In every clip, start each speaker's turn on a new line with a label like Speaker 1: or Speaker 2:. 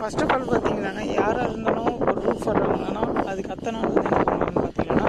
Speaker 1: first of all பார்த்தீங்கன்னா யாராக இருந்தாலும் ஒரு ரூஃப் வர்றாங்கன்னா அதுக்கு அத்தனை நாள் வந்து என்ன பண்ணுவாங்கன்னு பார்த்தீங்கன்னா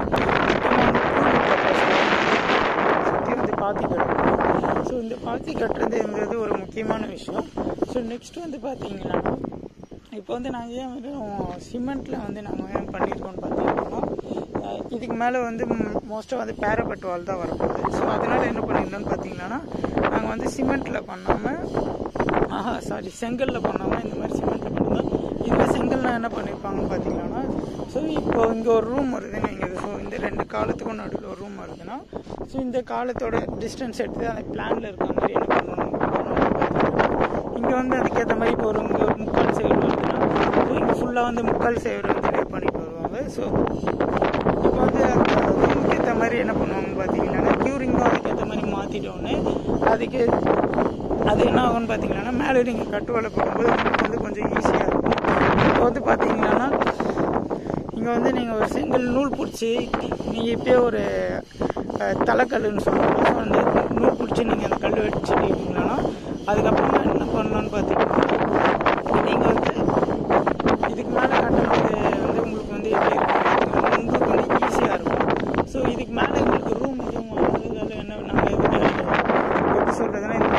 Speaker 1: சுற்றி வந்து பாத்தி கட்டணும் ஸோ இந்த பாத்தி கட்டுறதுங்கிறது ஒரு முக்கியமான விஷயம் ஸோ நெக்ஸ்ட் வந்து பார்த்தீங்கன்னா இப்போ வந்து நாங்கள் ஏன் வந்து சிமெண்ட்டில் வந்து நாங்கள் ஏன் பண்ணியிருக்கோம்னு பார்த்தீங்கன்னா அஹ் இதுக்கு மேலே வந்து மோஸ்ட்டாக வந்து பேரபட் வால் தான் வரப்போகுது ஸோ அதனால் என்ன பண்ணியிருந்தோம்னு பார்த்தீங்கன்னா நாங்கள் வந்து சிமெண்ட்டில் பண்ணாமல் ஆஹா சாரி செங்கலில் பண்ணாமல் இந்த மாதிரி சிமெண்ட்டில் பண்ணுவோம் இதுவே செங்கல்லாம் என்ன பண்ணியிருப்பாங்கன்னு பார்த்தீங்கன்னா ஸோ இப்போ இங்கே ஒரு ரூம் வருதுன்னு வைங்க ஸோ இந்த ரெண்டு காலத்துக்கும் நடுவில் ஒரு ரூம் வருதுன்னா ஸோ இந்த காலத்தோட டிஸ்டன்ஸ் எடுத்து அந்த பிளானில் இருக்க மாதிரி என்ன பண்ணணும் இங்கே வந்து அதுக்கேற்ற மாதிரி இப்போ ஒரு இங்கே ஒரு முக்கால் சைடு வருதுன்னா ஸோ இங்கே ஃபுல்லாக வந்து முக்கால் சைடு வந்து லே பண்ணிட்டு வருவாங்க ஸோ இப்போ வந்து அந்த ரூமுக்கு ஏற்ற மாதிரி என்ன பண்ணுவாங்கன்னு பார்த்தீங்கன்னா க்யூரிங்கும் அதுக்கேற்ற மாதிரி மாற்றிட்டோன்னே அதுக்கு அது என்ன ஆகும்னு பார்த்தீங்கன்னா மேலே நீங்கள் கட்டுவலை போடும்போது உங்களுக்கு வந்து கொஞ்சம் ஈஸியாக இருக்கும் இப்போ வந்து பார்த்தீங்கன்னா இங்கே வந்து நீங்கள் ஒரு செங்கல் நூல் பிடிச்சி நீங்கள் இப்போயே ஒரு அஹ், தலைக்கல்லுன்னு சொல்லுவாங்க ஸோ அந்த நூல் பிடிச்சி நீங்கள் அந்த கல் வச்சுட்டீங்கன்னா அதுக்கப்புறமா என்ன பண்ணணும்னு பார்த்தீங்கன்னா நீங்கள் வந்து இதுக்கு மேலே கட்டுறது வந்து உங்களுக்கு வந்து எப்படி இருக்கும் பார்த்தீங்கன்னா உங்களுக்கு வந்து ஈஸியாக இருக்கும் ஸோ இதுக்கு மேலே உங்களுக்கு ரூம் எதுவும் ஆகுதால என்ன நாங்கள் எதுவுமே எப்படி சொல்கிறதுனா இந்த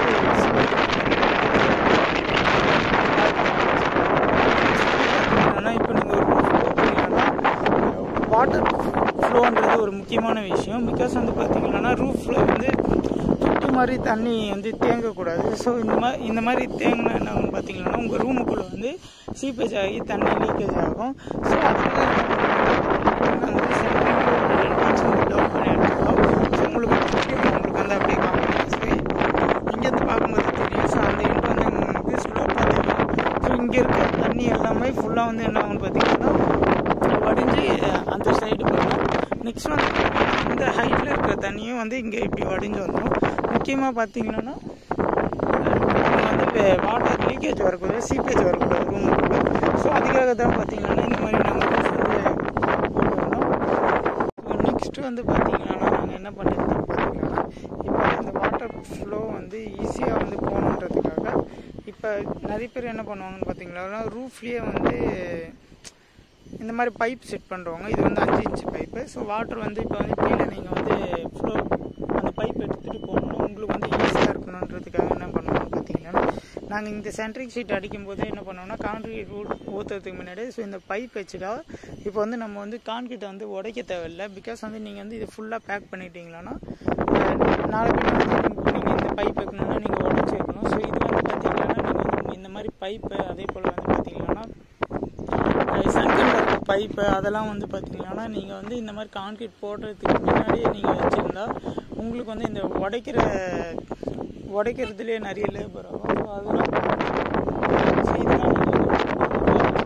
Speaker 1: மாதிரி இப்போ நீங்கள் ஒரு ரூஃப் போட்டீங்கன்னா வாட்டர் ஃப்ளோன்றது ஒரு முக்கியமான விஷயம் பிகாஸ் வந்து பார்த்தீங்கன்னா ரூஃபில் வந்து தொட்டி மாதிரி தண்ணி வந்து தேங்கக்கூடாது ஸோ இந்த மாதிரி இந்த மாதிரி தேங்கினா என்ன ஆகும்னு பார்த்தீங்கன்னா உங்கள் ரூமுக்குள்ளே வந்து சீப்பேஜ் ஆகி தண்ணி லீக்கேஜ் ஆகும் ஸோ அதனால என்ன பண்ணுவோம்னா, நாங்கள் வந்து சென்ட்ரிங் ஒரு ரெண்டு இன்ச் வந்து டவுன் பண்ணி எடுத்துருக்கோம் ஸோ உங்களுக்கு உங்களுக்கு வந்து அப்படியே காமிக்கும் ஸோ இங்கேருந்து பார்க்கும்போது தெரியும் ஸோ அந்த எண்ட் வந்து உங்களுக்கு ஸ்லோப்பாக தெரியும் ஸோ இங்கே இருக்க தண்ணி எல்லாமே ஃபுல்லாக வந்து என்ன ஆகும்னு பார்த்தீங்கன்னா வடிஞ்சு அந்த சைடு போயிடும் நெக்ஸ்ட் வந்து இந்த ஹைட்டில் இருக்கிற தண்ணியும் வந்து இங்கே இப்படி வடிஞ்சு வந்துடும் முக்கியமாக பார்த்தீங்கன்னா வந்து வாட்டர் லீக்கேஜ் வரக்கூடாது சீப்பேஜ் வரக்கூடாது ரூமுக்குள்ள ஸோ அதுக்காக தான் பார்த்தீங்கன்னா இந்த மாதிரி நம்ம roof வந்து போட்டு வந்தோம் ஸோ நெக்ஸ்ட் வந்து பார்த்தீங்கன்னா நாங்கள் என்ன பண்ணியிருந்தோம் பார்த்தீங்கன்னா இப்போ இந்த வாட்டர் ஃப்ளோ வந்து ஈஸியாக வந்து போகணுன்றதுக்காக இப்போ நிறைய பேர் என்ன பண்ணுவாங்கன்னு பார்த்தீங்கன்னா ரூஃப்லேயே வந்து இந்த மாதிரி பைப் செட் பண்ணுறவங்க இது வந்து அஞ்சு இன்ச்சு பைப்பு ஸோ வாட்டர் வந்து இப்போ வந்து கீழே நீங்கள் வந்து ஃப்ளோ அந்த பைப் எடுத்துகிட்டு போகணும் உங்களுக்கு வந்து ஈஸியாக இருக்கணுன்றதுக்காக என்ன பண்ணுவோம்னு பார்த்தீங்கன்னா நாங்கள் இந்த சென்ட்ரிக் ஷீட் அடிக்கும்போது என்ன பண்ணுவோம்னா கான்கிரீட் ரூட் ஊற்றுறதுக்கு முன்னாடி ஸோ இந்த பைப் வச்சுட்டா இப்போ வந்து நம்ம வந்து கான்கிரீட்டை வந்து உடைக்க தேவையில்லை பிகாஸ் வந்து நீங்கள் வந்து இது ஃபுல்லாக பேக் பண்ணிட்டீங்கன்னா நாளை பின்ன வந்து நீங்கள் இந்த பைப் வைக்கணும்னா நீங்கள் உடச்சி வைக்கணும் ஸோ இது வந்து பார்த்தீங்கன்னா நீங்கள் வந்து இந்த மாதிரி பைப்பு அதே போல் வந்து பார்த்தீங்கன்னா சங்கில் இருக்க பைப்பு அதெல்லாம் வந்து பார்த்தீங்கன்னா நீங்கள் வந்து இந்த மாதிரி கான்கிரீட் போடுறதுக்கு முன்னாடியே நீங்கள் வச்சுருந்தா உங்களுக்கு வந்து இந்த உடைக்கிற உடைக்கிறதுலேயே நிறைய லேபர் ஆகும் ஸோ அதெல்லாம் ஸோ இதெல்லாம் நீங்கள்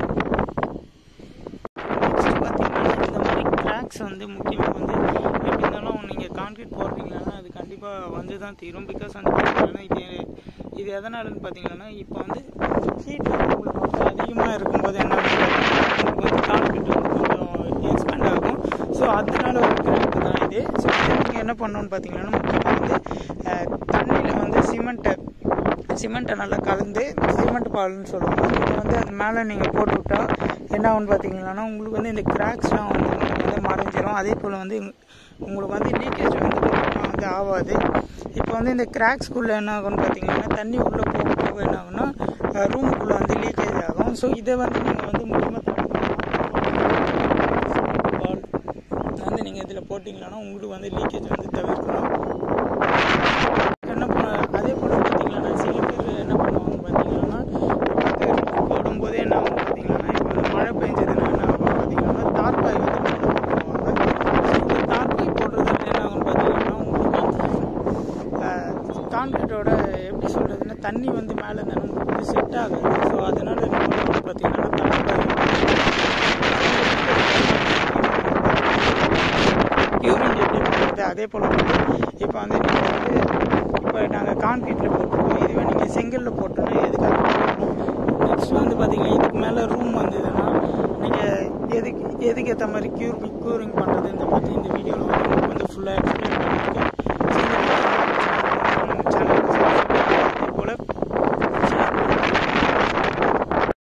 Speaker 1: நெக்ஸ்ட் பார்த்தீங்கன்னா இந்த மாதிரி கிராக்ஸ் வந்து முக்கியமாக வந்து எப்படி இருந்தாலும் நீங்கள் கான்கிரீட் போடுறீங்கன்னா அது கண்டிப்பாக வந்து தான் தீரும் பிகாஸ் வந்து பார்த்தீங்கன்னா இது இது எதனாலன்னு பார்த்தீங்கன்னா இப்போ வந்து ஹீட் வந்து உங்களுக்கு கொஞ்சம் அதிகமாக இருக்கும்போது என்ன ஆகும்னு பார்த்தீங்கன்னா உங்களுக்கு வந்து கான்கிரீட் வந்து கொஞ்சம் எக்ஸ்பேண்ட் ஆகும் ஸோ அதனால ஒரு கிராக் தான் இது ஸோ இதை நீங்கள் என்ன பண்ணணும்னு பார்த்தீங்கன்னா முக்கியமாக வந்து தண்ணியில் வந்து சிமெண்ட்டை சிமெண்ட்டை நல்லா கலந்து சிமெண்ட் பால்னு சொல்லுவாங்க இதை வந்து அது மேலே நீங்கள் போட்டு விட்டா என்ன ஆகும்னு பார்த்தீங்கன்னா உங்களுக்கு வந்து இந்த கிராக்ஸ்லாம் வந்து உங்களுக்கு வந்து மறைஞ்சிரும் அதே போல் வந்து உங்களுக்கு வந்து லீக்கேஜ் வந்து முக்கியமாக வந்து ஆகாது இப்போ வந்து இந்த கிராக்ஸ்குள்ளே என்ன ஆகும்னு பார்த்தீங்கன்னா தண்ணி உள்ளே போக போக என்ன ஆகும்னா ரூமுக்குள்ளே வந்து லீக்கேஜ் ஆகும் ஸோ இதை வந்து நீங்கள் வந்து முக்கியமாக பால் வந்து நீங்கள் இதில் போட்டிங்கன்னா உங்களுக்கு வந்து லீக்கேஜ் வந்து தவிர்க்கலாம் என்ன பண்ண அதே போல் பார்த்தீங்கன்னா சில பேர் என்ன பண்ணுவாங்க பார்த்தீங்கன்னா வந்து போடும்போது என்ன ஆகும் பார்த்தீங்கன்னா இப்போ வந்து மழை பெஞ்சதுன்னா என்ன ஆகும் பார்த்தீங்கன்னா தார்பாய் வந்து மேலே போடுவாங்க ஸோ இந்த தார்பாய் போடுறதுல என்ன ஆகும் பார்த்தீங்கன்னா உங்களுக்கு கான்கிரீட்டோட எப்படி சொல்கிறதுன்னா தண்ணி வந்து மேலே இருந்தால் உங்களுக்கு வந்து செட் ஆகாது ஸோ அதனால என்ன பண்ணுவாங்க பார்த்தீங்கன்னா தார்பாய் யூரின் எப்படி போடுறது அதே போல் வந்து இப்போ வந்து நீங்கள் வந்து இப்போ நாங்கள் கான்கிரீட்டில் போட்டிருக்கோம் இதுவே நீங்கள் செங்கலில் போட்டோன்னா எதுக்காக போடணும் நெக்ஸ்ட் வந்து பார்த்தீங்கன்னா இதுக்கு மேலே ரூம் வந்ததுன்னா நீங்கள் எதுக்கு எதுக்கு ஏற்ற மாதிரி க்யூர் க்யூரிங் பண்ணுறது இந்த மாதிரி இந்த வீடியோவில் வந்து உங்களுக்கு வந்து ஃபுல்லாக எக்ஸ்பிளைன் பண்ணியிருக்கேன்